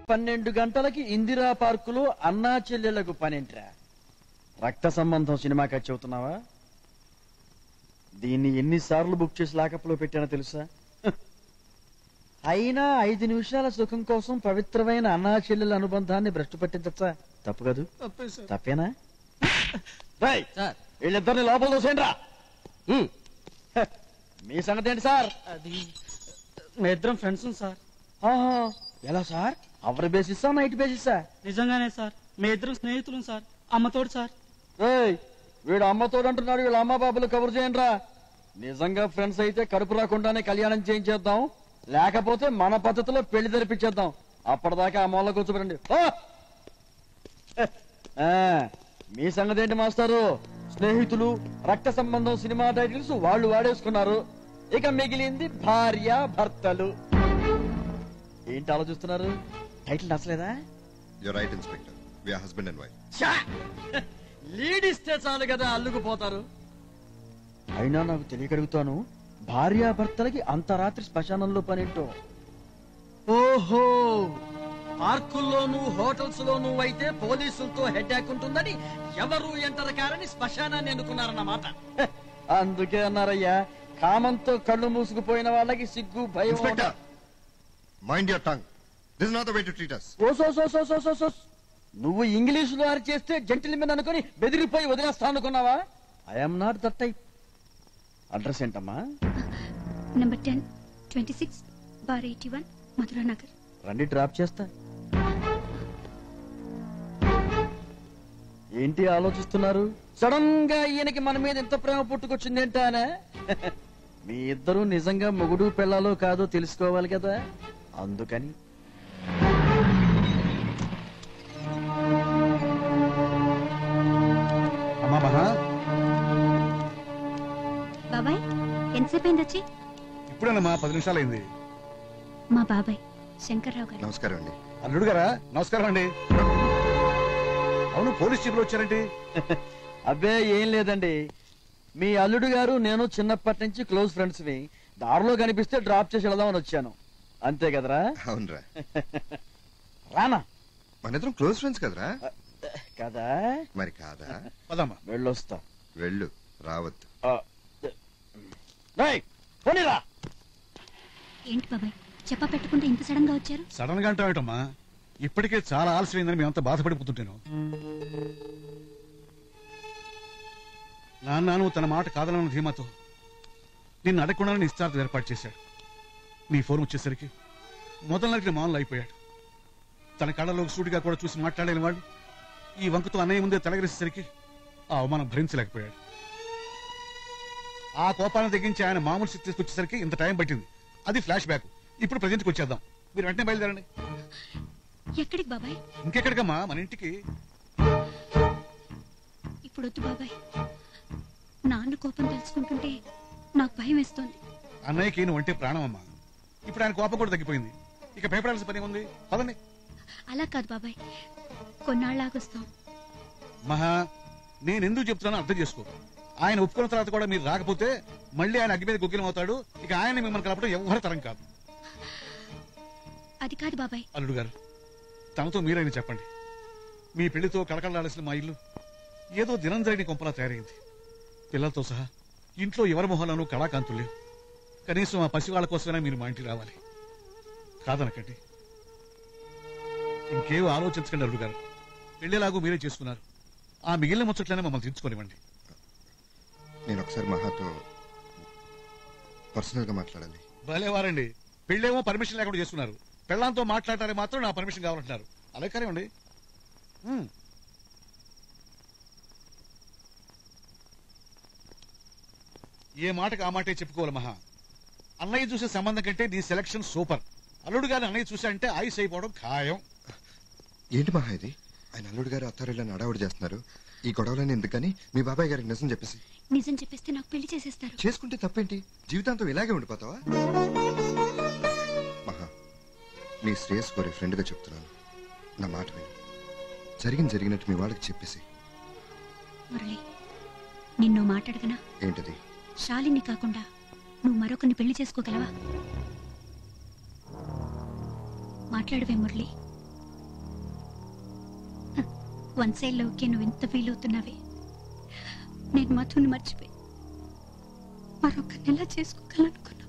పన్నెండు గంటలకి ఇందిరా పార్కులో అన్నా చెల్లెళ్లకు పనేంట్రా రక్త సంబంధం సినిమాకి వచ్చి అవుతున్నావా దీన్ని ఎన్నిసార్లు బుక్ చేసి లాకప్లో పెట్టానో తెలుసా హ్. అయినా ఐదు నిమిషాల సుఖం కోసం పవిత్రమైన అన్నా చెల్లెల అనుబంధాన్ని భ్రష్టు పట్టించచ్చా తప్పు కాదు తప్పేనా రేయ్, వీళ్ళిద్దరిని లోపల దోసేయండి రా హ, మీ సంగతి ఏంటి సార్ అది మా ఇద్దరం ఫ్రెండ్స్ సార్ ఆహా, ఎలా సార్ అవర్ బేసిస్సా నైట్ బేసిస్సా నిజంగానే సార్ మీ ఇద్దరం స్నేహితులం సార్ అమ్మతోడు సార్ ఏయ్ వీడు అమ్మతోడు అంటున్నాడు వీళ్ళ అమ్మ బాబులు కబురు చేయండి రా నిజంగా ఫ్రెండ్స్ అయితే కడుపు రాకుండానే కళ్యాణం చేయించేద్దాం లేకపోతే మన పద్ధతిలో పెళ్లి జరిపించేద్దాం అప్పటిదాకా ఆ మూల కూర్చోబెట్టండి ఓ! ఆ, మీ సంగతి ఏంటి మాస్టారు స్నేహితులు రక్త సంబంధం సినిమా టైటిల్స్ వాళ్ళు వాడేసుకున్నారు ఇక మిగిలింది భార్య భర్తలు ఏంటి ఆలోచిస్తున్నారు టైటిల్ నచ్చలేదా your right inspector we husband and wife ఛా! లీడ్ ఇస్తే చాలు కదా అల్లుకుపోతారు అయినా నాకు తెలియగలుగుతాను భార్యాభర్తలకి అంత రాత్రి శ్మశానంలో పనేంటో ఓహో పార్కుల్లోనూ హోటల్స్ లోనూ అయితే పోలీసులతో హెడ్డాక్ ఉంటుందని ఎవరు ఎంటర్ కారని శ్మశానాన్ని ఎన్నుకున్నారన్నమాట హె, అందుకే అన్నారయ్యా కామంతో కళ్ళు మూసుకుపోయిన వాళ్ళకి సిగ్గు భయం inspector mind your tongue this not the way to treat us oh so so so so so so. నువ్వు ఇంగ్లీష్ లో అరిచేస్తే జెంటిల్మెన్ అనుకుని బెదిరిపోయి వదిలేస్తా అనుకున్నావా I'm not that type address ఏంటమ్మా number ten twenty six bar eighty one Madhura Nagar రండి drop చేస్తా ఏంటి ఆలోచిస్తున్నారు సడన్ గా ఈయనకి మన మీద ఎంత ప్రేమ పుట్టుకొచ్చింది ఏంటానే మీ ఇద్దరు నిజంగా మొగుడు పిల్లలో కాదో తెలుసుకోవాలి కదా అందుకని అమ్మా మహా బాబాయ్ ఎంతసేపు అయింది వచ్చి ఇప్పుడేనమ్మా పది నిమిషాలు అయింది మా బాబాయ్ శంకర్రావు గారు నమస్కారం అండి అల్లుడు గారా నమస్కారం అండి అవును పోలీస్ జీపులో వచ్చారండి అబ్బే ఏం లేదండి మీ అల్లుడు గారు నేను చిన్నప్పటి నుంచి క్లోజ్ ఫ్రెండ్స్ ని దారిలో కనిపిస్తే డ్రాప్ చేసి వెళదామని వచ్చాను అంతే కదరా అవునరా రానా మన ఇద్దరం క్లోజ్ ఫ్రెండ్స్ కదరా కదా మరి కాదా పదమ్మా వెళ్ళొస్తా వెళ్ళు రావద్దు ఆ, రేయ్, పోనీరా ఏంటి బాబాయ్ చెప్ప పెట్టకుండా ఇంత సడన్ గా వచ్చారు సడన్ గా అంటావేటమ్మా ఇప్పటికే చాలా ఆలస్యమైందని మేమంతా బాధపడిపోతుంటాను నాన్న నువ్వు తన మాట కాదనన్న ధీమాతో నిన్ను అడగకుండానే నిశ్చార్థం ఏర్పాటు చేశాడు నీ ఫోన్ వచ్చేసరికి మొదలు నరికి మానులు అయిపోయాడు తన కళ్ళలో సూటిగా కూడా చూసి మాట్లాడలేని వాడు ఈ వంకతో అన్నయ్య ముందే తలగరేసేసరికి ఆ అవమానం భరించలేకపోయాడు ఆ కోపాన్ని తగ్గించి ఆయన మామూలు స్థితి తీసుకొచ్చేసరికి ఇంత టైం పట్టింది అది ఫ్లాష్ బ్యాక్ ఇప్పుడు ప్రజెంట్కి వచ్చేద్దాం మీరు వెంటనే బయలుదేరండి ఎక్కడికి బాబాయ్ ఇంకెక్కడికమ్మా మన ఇంటికి ఇప్పుడు వద్దు బాబాయ్ నాన్న కోపం తెలుసుకుంటుంటే నాకు భయం వేస్తోంది అన్నయ్యకి నువ్వు అంటే ప్రాణం అమ్మా ఇప్పుడు ఆయన కోపం కూడా తగ్గిపోయింది ఇక భయపడాల్సిన పని ఉంది పదండి అలా కాదు బాబాయ్ కొన్నాళ్ళాగొస్తాం మహా నేను ఎందుకు చెప్తున్నానో అర్థం చేసుకో ఆయన ఒప్పుకున్న తర్వాత కూడా మీరు రాకపోతే మళ్ళీ ఆయన అగ్గి మీద గుగ్గిలం అవుతాడు ఇక ఆయన మిమ్మల్ని కలపడం ఎవరి తరం కాదు అది కాదు బాబాయ్ అల్లుడు గారు తనతో మీరైనా చెప్పండి మీ పెళ్లితో కళకళలాడాల్సిన మా ఇల్లు ఏదో దినం జరిగిన కొంపలా తయారైంది పిల్లలతో సహా ఇంట్లో ఎవరి మొహాలను కళాకాంతులు లేవు కనీసం ఆ పసివాళ్ళ కోసమైనా మీరు మా ఇంటికి రావాలి కాదనకండి ఇంకేం ఆలోచించకండి అల్లుడు గారు పెళ్లిలాగూ మీరే చేసుకున్నారు ఆ మిగిలిన ముచ్చట్లనే మమ్మల్ని తీర్చుకోనివ్వండి నేను ఒకసారి మహాతో పర్సనల్ గా మాట్లాడాలి భలేవారండి పెళ్ళేమో పర్మిషన్ లేకుండా చేసుకున్నారు పెళ్ళాంతో మాట్లాడటానికి మాత్రం నా పర్మిషన్ కావాలంటున్నారు అలాగే కానివ్వండి ఉమ్. ఏ మాటకు ఆ మాటే చెప్పుకోవాలి మహా అన్నయ్య చూసే సంబంధం కంటే నీ సెలక్షన్ సూపర్ అల్లుడు గారిని అన్నయ్య చూసా ఐస్ అయిపోవడం ఖాయం ఏంటి మహా ఇది ఆయన అల్లుడు గారు అత్తారిల్లని అడావుడు చేస్తున్నారు ఈ గొడవలని ఎందుకని మీ బాబాయ్ గారికి నిజం చెప్పేసి నిజం చెప్పేస్తే నాకు పెళ్లి చేసేస్తారు చేసుకుంటే తప్పేంటి జీవితాంతం ఇలాగే ఉండిపోతావా మహా నీ శ్రేయస్ కోరే ఫ్రెండ్గా చెప్తున్నాను నా మాట విను జరిగింది జరిగినట్టు మీ వాళ్ళకి చెప్పేసి మురళి నిన్ను మాట్లాడగనా ఏంటది శాలిని కాకుండా నువ్వు మరొకరిని పెళ్లి చేసుకోగలవా మాట్లాడవే మురళి వన్ సైడ్ లోకి నువ్వు ఎంత ఫీల్ అవుతున్నావే నేను మధుని మర్చిపోయి మరొక నెల చేసుకోగలనుకున్నా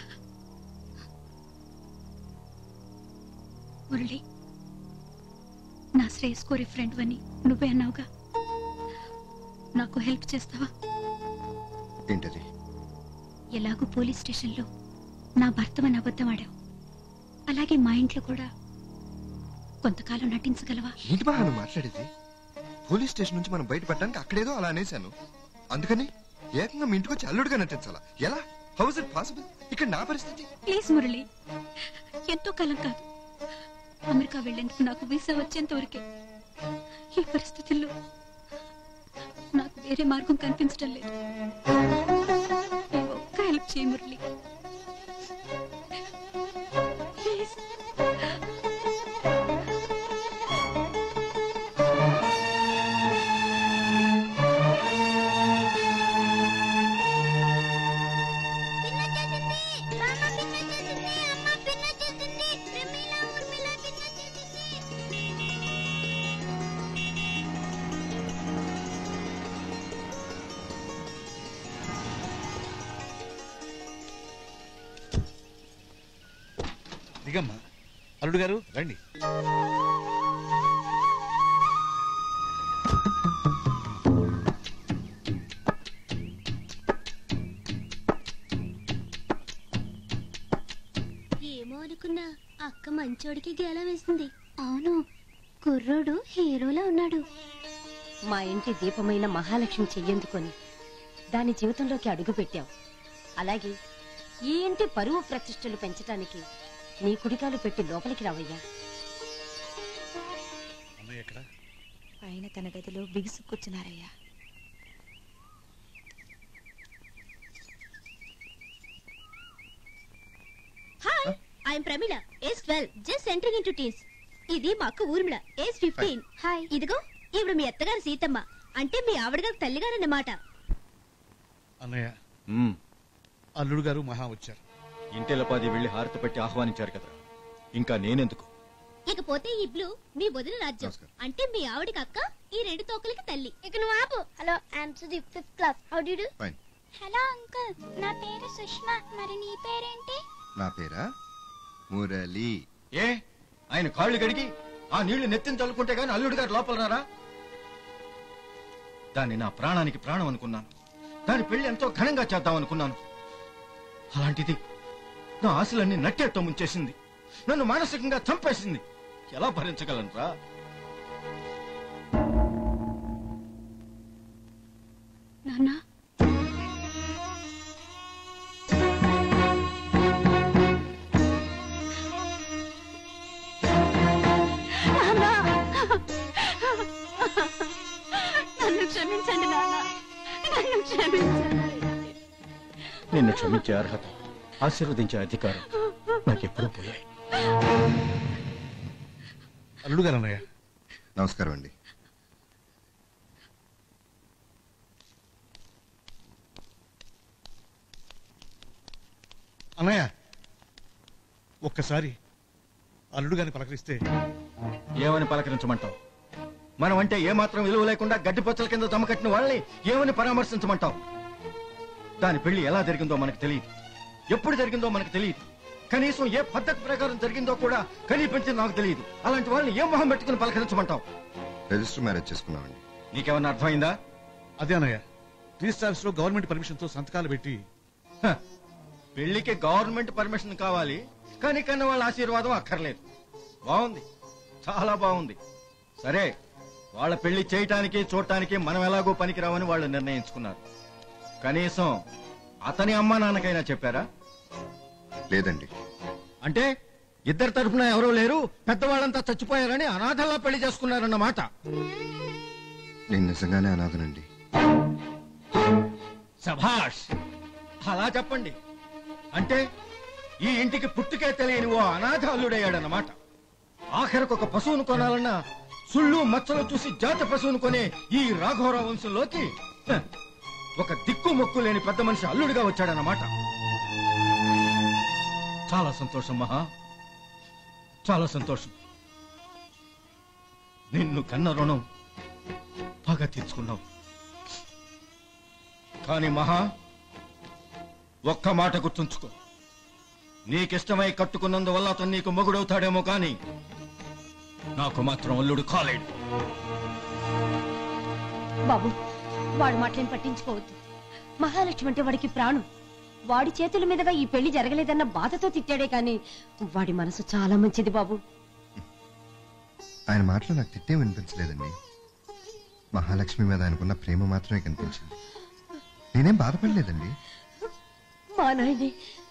మురళి నా శ్రేయస్ కోరి ఫ్రెండ్ అని నువ్వే అన్నావుగా నాకు హెల్ప్ చేస్తావా ఏంటది ఎలాగో పోలీస్ స్టేషన్లో నా భర్తమని అబద్ధం ఆడావు అలాగే మా ఇంట్లో కూడా కొంతకాలం నటించగలవా ఏంటి మహా నువ్వు మాట్లాడేది పోలీస్ స్టేషన్ నుంచి మనం బయటపడడానికి అక్కడేదో అలా అనేశాను అందుకని ఏకంగా మీ ఇంటికి వచ్చి అల్లుడుగా నటించాలా ఎలా హౌ ఇస్ ఇట్ పాసిబుల్ ఇక్కడ నా పరిస్థితి ప్లీజ్ మురళి ఎంతో కాలం కాదు అమెరికా వెళ్లేందుకు నాకు వీసా వచ్చేంత వరకే ఈ పరిస్థితుల్లో నాకు వేరే మార్గం కనిపించడం లేదు ఈ ఒక్క హెల్ప్ చేయి మురళి ప్లీజ్ దిగమ్మా అల్లుడు గారు రండి ఏమో అనుకున్నా అక్క మంచోడికి గేలం వేసింది అవును కుర్రోడు హీరోలా ఉన్నాడు మా ఇంటి దీపమైన మహాలక్ష్మి చెయ్యందుకొని దాని జీవితంలోకి అడుగు పెట్టావు అలాగే ఈ ఇంటి పరువు ప్రతిష్టలు పెంచటానికి నీ కుడికాలు పెట్టి లోపలికి రావయ్యా అన్నయ్య ఎక్కడ పైన తన గదిలో బిగుసు కూర్చున్నారయ్యా hi I'm Pramila age twelve just entering in teens ఇది మా అక్క ఊర్మిళ ఏజ్ ఫిఫ్టీన్ హాయ్ ఇదిగో ఈవిడ మీ అత్తగారు సీతమ్మ అంటే మీ ఆవిడగారు తల్లిగారన్నమాట అన్నయ్య మ్మ్. అల్లుడు గారు మహా వచ్చారు ఇంటిలపాది వెళ్లి హారతి పెట్టి ఆహ్వానించారు కదా ఇంకా నేనెందుకు ఇకపోతే ఈ బ్లూ మీ వదిన రాజ్యం నమస్కారం. అంటే మీ ఆవిడకి అక్క ఈ రెండు తోకలకి తల్లి ఇక నువ్వు ఆపు hello I'm Sudeep fifth class how do you fine hello uncle నా పేరు సుష్మా మరి నీ పేరేంటి నా పేరా మురళి ఏ ఆయన కాళ్ళు గడిగి ఆ నీళ్లు నెత్తిన చల్లుకుంటే గాని అల్లుడు గారు లోపల రారా దాన్ని నా ప్రాణానికి ప్రాణం అనుకున్నాను దాని పెళ్లి ఎంతో ఘనంగా చేద్దాం అనుకున్నాను అలాంటిది నా ఆశలన్నీ నట్టేట్తో ముంచేసింది నన్ను మానసికంగా చంపేసింది ఎలా భరించగలను రా నాన్న నన్ను క్షమించండి నాన్న నన్ను క్షమించండి నిన్ను క్షమించే అర్హత ఆశీర్వదించే అధికారం నాకెప్పుడూ పోయాయి అల్లుడు గారు అన్నయ్య నమస్కారం అండి అన్నయ్య ఒక్కసారి అల్లుడు గారిని పలకరిస్తే ఏమని పలకరించమంటావు మనం అంటే ఏమాత్రం విలువ లేకుండా గడ్డిపచ్చల కింద జమకట్టిన వాళ్ళని ఏమని పరామర్శించమంటావు దాని పెళ్లి ఎలా జరిగిందో మనకు తెలియదు ఎప్పుడు జరిగిందో మనకు తెలియదు కనీసం ఏ పద్ధతి ప్రకారం జరిగిందో కూడా కనిపించింది నాకు తెలియదు అలాంటి వాళ్ళని ఏం మొహం పెట్టుకుని పలకరించమంటావు రిజిస్టర్ మ్యారేజ్ చేసుకున్నామండి నీకేమన్నా అర్థమైందా అదే అన్నయ్య రిజిస్టార్స్ లో గవర్నమెంట్ పర్మిషన్ తో సంతకాలు పెట్టి హ, పెళ్లికి గవర్నమెంట్ పర్మిషన్ కావాలి కానీ కన్న వాళ్ళ ఆశీర్వాదం అక్కర్లేదు బాగుంది చాలా బాగుంది సరే వాళ్ళ పెళ్లి చేయటానికి చూడటానికి మనం ఎలాగో పనికిరావని వాళ్ళు నిర్ణయించుకున్నారు కనీసం అతని అమ్మా నాన్నకైనా చెప్పారా లేదండి అంటే ఇద్దరి తరఫున ఎవరూ లేరు పెద్దవాళ్ళంతా చచ్చిపోయారని అనాథల్లా పెళ్లి చేసుకున్నారన్నమాట నేను నిజంగానే అనాథనండి సభాష్ అలా చెప్పండి అంటే ఈ ఇంటికి పుట్టుకే తెలియని ఓ అనాథ అల్లుడయ్యాడన్నమాట ఆఖరికి ఒక పశువును కొనాలన్నా సుళ్ళు మచ్చలు చూసి జాతి పశువును కొనే ఈ రాఘవరావు వంశంలోకి హ, ఒక దిక్కు మొక్కు లేని పెద్ద మనిషి అల్లుడిగా వచ్చాడన్నమాట చాలా సంతోషం మహా చాలా సంతోషం నిన్ను కన్న రుణం పగ తీర్చుకున్నావు కానీ మహా ఒక్క మాట గుర్తుంచుకో నీకిష్టమై కట్టుకున్నందువల్ల అతను నీకు మొగుడవుతాడేమో కానీ నాకు మాత్రం అల్లుడు కాలేడు బాబు వాడు మాటలేం పట్టించుకోవద్దు మహాలక్ష్మి అంటే వాడికి ప్రాణం వాడి చేతుల మీదుగా ఈ పెళ్లి జరగలేదన్న బాధతో తిట్టాడే కానీ వాడి మనసు చాలా మంచిది బాబు ఆయన మాటలు నాకు తిట్టే వినిపించలేదండి మహాలక్ష్మి మీద ఆయనకున్న ప్రేమ మాత్రమే కనిపించింది నేనేం బాధపడలేదండి మా నాయనే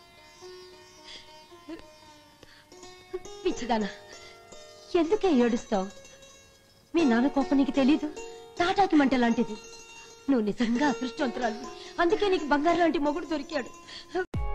పిచ్చిదానా ఎందుకే ఏడుస్తావు మీ నాన్న కోపం నీకు తెలీదు తాటాకి మంట లాంటిది నువ్వు నిజంగా అదృష్టవంతురాలు అందుకే నీకు బంగారు లాంటి మొగుడు దొరికాడు